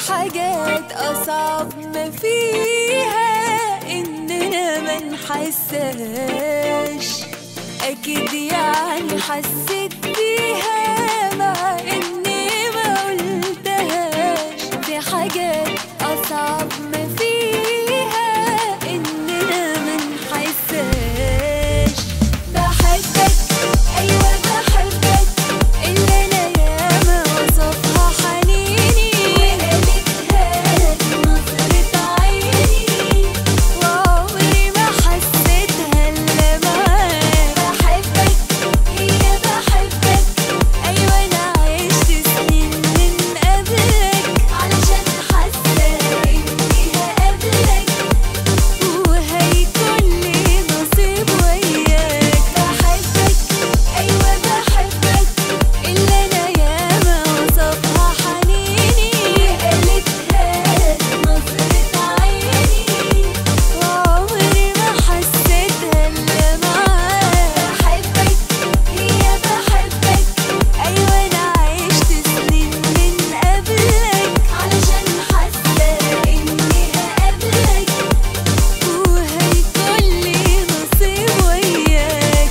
حاجات أصعب ما فيها إننا ما نحسهاش أكيد يعني حسيت بيها مع إني ما قلتهاش في حاجات أصعب ما فيها إننا ما نحسهاش بحبك أيوة بحبك اللي أنا ياما وصفها حنيني وقالتها لك نظرة عيني وعمري ما حسيتها إلا معاك بحبك هي بحبك أيوة أنا عشت سنين من قبلك علشان حاسة إني هقابلك وهيكون لي نصيب وياك بحبك أيوة بحبك اللي أنا ياما وصفها حنيني وقالتها لك نظرة عيني وعمري ما حسيتها إلا معاك بحبك هي بحبك أيوة أنا عشت سنين من قبلك علشان حاسة إني هقابلك وهيكون لي نصيب وياك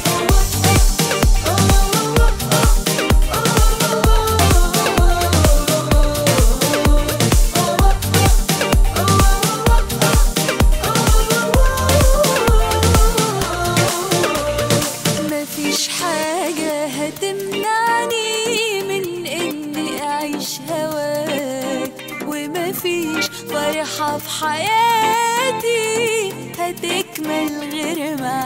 مفيش حاجة هتمنعني من إني أعيش هواك ومفيش فرحة في حياتي هتكمل غير معاك